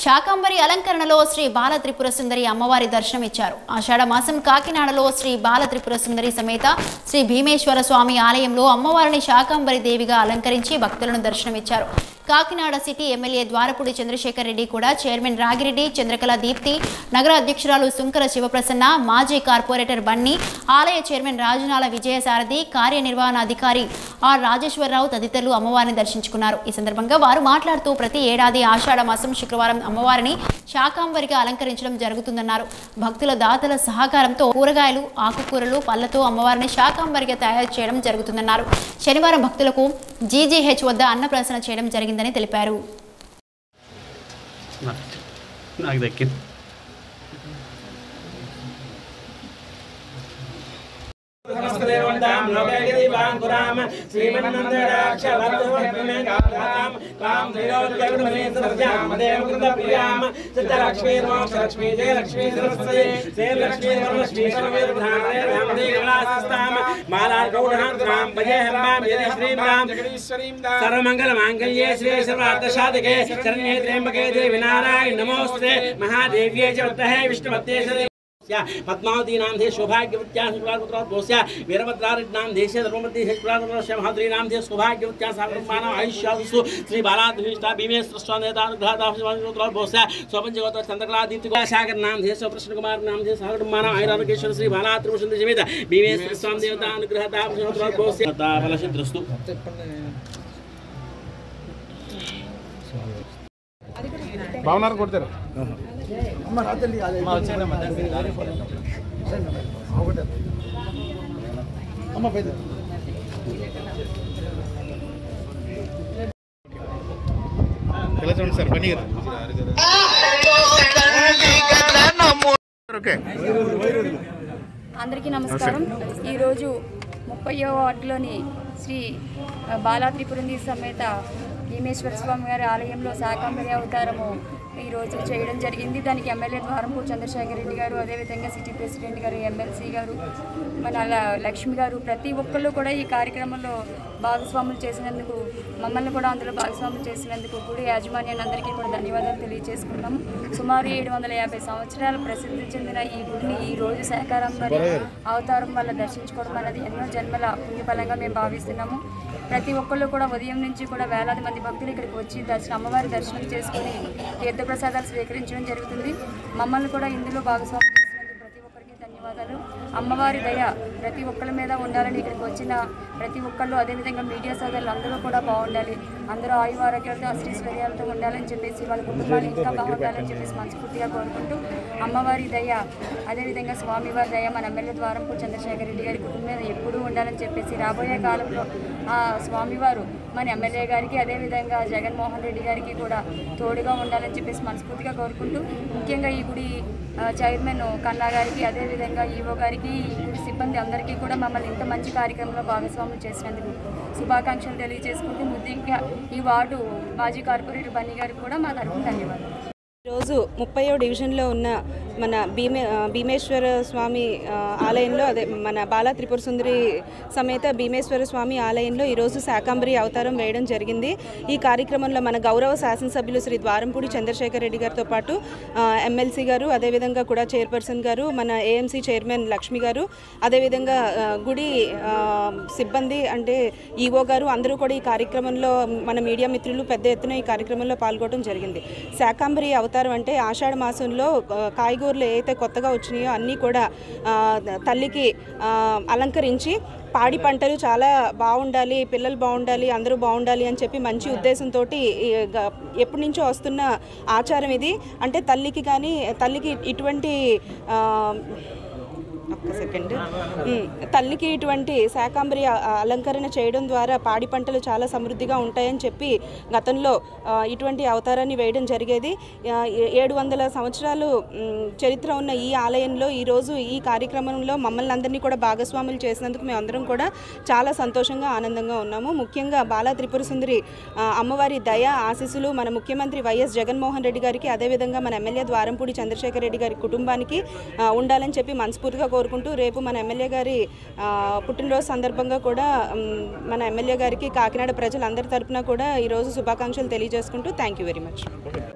శాకంబరి అలంకరణలో శ్రీ బాల త్రిపుర సుందరి అమ్మవారి దర్శనమిచ్చారు ఆషాఢ మాసం కాకినాడలో శ్రీ బాల త్రిపుర సుందరి సమేత శ్రీ భీమేశ్వర స్వామి ఆలయంలో అమ్మవారిని శాకంబరి దేవిగా అలంకరించి భక్తులను దర్శనమిచ్చారు కాకినాడ సిటీ ఎమ్మెల్యే ద్వారపూడి చంద్రశేఖర్ రెడ్డి కూడా చైర్మన్ రాగిరెడ్డి చంద్రకళ దీప్తి నగర అధ్యక్షురాలు సుంకర శివప్రసన్న మాజీ కార్పొరేటర్ బన్నీ ఆలయ చైర్మన్ రాజనాల విజయసారథి కార్యనిర్వహణాధికారి ఆర్ రాజేశ్వరరావు తదితరులు అమ్మవారిని దర్శించుకున్నారు ఈ సందర్భంగా వారు మాట్లాడుతూ ప్రతి ఏడాది ఆషాఢ మాసం శుక్రవారం అమ్మవారిని శాకాంబరిగా అలంకరించడం జరుగుతుందన్నారు భక్తుల దాతల సహకారంతో కూరగాయలు ఆకుకూరలు పళ్లతో అమ్మవారిని శాకాంబరిగా తయారు చేయడం జరుగుతుందన్నారు శనివారం భక్తులకు జీజీహెచ్ వద్ద అన్నప్రాసన చేయడం జరిగిందని తెలిపారు నాకు నాకు దక్కింది సమస్తదేవంతాం లోకైకదీపాంకురాం శ్రీమన్నందరాక్షవర్ధవర్ధనేకాం కాం త్రైలోక్యగుణమనే సర్జాం దేవకృతప్రియాం చిత్తలక్ష్మీర్మోక్షలక్ష్మీ జయలక్ష్మీ సరస్వతి శ్రీలక్ష్మీ వరలక్ష్మీ సర్వేర్భ్రామేర్భ్రామదే కమలాసస్తాం మాలార్గౌఢాంతరాం భజేహంబాం యది శ్రీం సర్వమంగళమాంగళ్యే శ్రీ సర్వార్థసాధకే శరణ్యే త్ర్యంబకే దేవి నారాయణ నమోస్తే మహాదేవ్యే చ వర్తహే విష్ణువత్తే సదే పద్మావతీనాం ధే సౌభాగ్యవత్యా శుక్లాపుత్రోస్య వీరభద్రారెడ్నాం దేశే ధర్మమధ్య శుక్లాపుత్రోస్య మహాద్రీనాం ధే సౌభాగ్యవత్యా సాగరమాన ఆయుష్యాసు శ్రీ బాలాద్భీష్ట భీమేశ్వర స్వామిదానుగ్రహదాస్య స్వపంచగోత్ర చంద్రకళాదీప్తి సాగర్ నాం ధే స్వప్రశ్న కుమార్ నాం ధే సాగరమాన ఆయురారోగ్యేశ్వర శ్రీ బాలాత్రిభూషణ సమేత భీమేశ్వర స్వామి దేవతానుగ్రహదాస్య బలసిద్రస్తు భావనారు కొడతారు అమ్మ పెద్ద ఎలా చూడండి సార్ పని ఓకే అందరికీ నమస్కారం ఈరోజు ముప్పయో వార్డులోని శ్రీ బాలా త్రిపురంది సమేత భీమేశ్వర స్వామి గారి ఆలయంలో శాకాంబరి అవతారము ఈరోజు చేయడం జరిగింది దానికి ఎమ్మెల్యే ద్వారంపూర్ చంద్రశేఖర్ రెడ్డి గారు అదేవిధంగా సిటీ ప్రెసిడెంట్ గారు ఎమ్మెల్సీ గారు మన ల- లక్ష్మి గారు ప్రతి ఒక్కళ్ళు కూడా ఈ కార్యక్రమంలో భాగస్వాములు చేసినందుకు మమ్మల్ని కూడా అందులో భాగస్వాములు చేసినందుకు గుడి యాజమాన్యాన్ని అందరికీ కూడా ధన్యవాదాలు తెలియజేసుకున్నాము సుమారు ఏడు వందల యాభై సంవత్సరాల ప్రసిద్ధి చెందిన ఈ గుడిని ఈ రోజు శాకారంబరి అవతారం వల్ల దర్శించుకోవడం అనేది ఎన్నో జన్మల పుణ్యఫలంగా మేము భావిస్తున్నాము ప్రతి ఒక్కళ్ళు కూడా ఉదయం నుంచి కూడా వేలాది మంది భక్తులు ఇక్కడికి వచ్చి దర్శనం అమ్మవారి దర్శనం చేసుకుని తీర్థప్రసాదాలు స్వీకరించడం జరుగుతుంది మమ్మల్ని కూడా ఇందులో భాగస్వామ్యం చేసినందుకు ప్రతి ఒక్కరికి ధన్యవాదాలు అమ్మవారి దయ ప్రతి ఒక్కరి మీద ఉండాలని ఇక్కడికి వచ్చిన ప్రతి ఒక్కళ్ళు అదేవిధంగా మీడియా సోదరులు అందరూ కూడా బాగుండాలి అందరూ ఆయు ఆరోగ్యాలతో అశ్రీశ్వర్యాలతో ఉండాలని చెప్పేసి వాళ్ళ కుటుంబాలు ఇంకా బాగుండాలని చెప్పేసి మనస్ఫూర్తిగా కోరుకుంటూ అమ్మవారి దయ అదేవిధంగా స్వామివారి దయ మన ఎమ్మెల్యే ద్వారంపూర్ చంద్రశేఖర్ రెడ్డి గారి కుటుంబం మీద ఎప్పుడూ ఉండాలని చెప్పేసి రాబోయే కాలంలో ఆ స్వామివారు మన ఎమ్మెల్యే గారికి అదేవిధంగా జగన్మోహన్ రెడ్డి గారికి కూడా తోడుగా ఉండాలని చెప్పేసి మనస్ఫూర్తిగా కోరుకుంటూ ముఖ్యంగా ఈ గుడి ఆ, చైర్మన్ కన్నా గారికి అదేవిధంగా ఈవో గారికి ఈ గుడి సిబ్బంది అందరికీ కూడా మమ్మల్ని ఇంత మంచి కార్యక్రమంలో భాగస్వాములు చేసినందుకు శుభాకాంక్షలు తెలియజేసుకుంటూ ముఖ్యంగా ఈ వార్డు మాజీ కార్పొరేటర్ బన్నీ గారికి కూడా మా తరఫున ధన్యవాదాలు ఈరోజు ముప్పయో డివిజన్లో ఉన్న మన భీమే ఆ, భీమేశ్వర స్వామి ఆ, ఆలయంలో అదే మన బాలా త్రిపుర సుందరి సమేత భీమేశ్వర స్వామి ఆలయంలో ఈరోజు శాకాంబరి అవతారం వేయడం జరిగింది ఈ కార్యక్రమంలో మన గౌరవ శాసనసభ్యులు శ్రీ ద్వారంపూడి చంద్రశేఖర్ రెడ్డి గారితో పాటు ఆ, ఎమ్మెల్సీ గారు అదేవిధంగా కూడా చైర్పర్సన్ గారు మన ఏఎంసీ చైర్మన్ లక్ష్మి గారు అదేవిధంగా ఆ, గుడి ఆ, సిబ్బంది అంటే ఈవో గారు అందరూ కూడా ఈ కార్యక్రమంలో మన మీడియా మిత్రులు పెద్ద ఎత్తున ఈ కార్యక్రమంలో పాల్గొనడం జరిగింది శాకాంబరి అవతారం అంటే ఆషాఢ మాసంలో ఆ, కాయగూరలు ఏవైతే కొత్తగా వచ్చినాయో అన్నీ కూడా ఆ, తల్లికి ఆ, అలంకరించి పాడి పంటలు చాలా బాగుండాలి పిల్లలు బాగుండాలి అందరూ బాగుండాలి అని చెప్పి మంచి ఉద్దేశంతో ఎప్పటి నుంచో వస్తున్న ఆచారం ఇది అంటే తల్లికి కానీ తల్లికి ఇటువంటి ఆ, ఒక్క సెకండ్ ఉమ్, తల్లికి ఇటువంటి శాకాంబరి అ- అలంకరణ చేయడం ద్వారా పాడి పంటలు చాలా సమృద్ధిగా ఉంటాయని చెప్పి గతంలో ఆ, ఇటువంటి అవతారాన్ని వేయడం జరిగేది ఆ, ఏ- ఏడు వందల సంవత్సరాలు ఉమ్, చరిత్ర ఉన్న ఈ ఆలయంలో ఈరోజు ఈ కార్యక్రమంలో మమ్మల్ని అందరినీ కూడా భాగస్వాములు చేసినందుకు మేమందరం కూడా చాలా సంతోషంగా ఆనందంగా ఉన్నాము ముఖ్యంగా బాలా త్రిపుర సుందరి ఆ, అమ్మవారి దయ ఆశీస్సులు మన ముఖ్యమంత్రి వైఎస్ జగన్మోహన్ రెడ్డి గారికి అదేవిధంగా మన ఎమ్మెల్యే ద్వారంపూడి చంద్రశేఖర్ రెడ్డి గారి కుటుంబానికి ఆ, ఉండాలని చెప్పి మనస్ఫూర్తిగా కోరుకుంటూ రేపు మన ఎమ్మెల్యే గారి ఆ, పుట్టినరోజు సందర్భంగా కూడా మ్, మన ఎమ్మెల్యే గారికి కాకినాడ ప్రజలందరి తరపున కూడా ఈరోజు శుభాకాంక్షలు తెలియజేసుకుంటూ థ్యాంక్ యూ వెరీ మచ్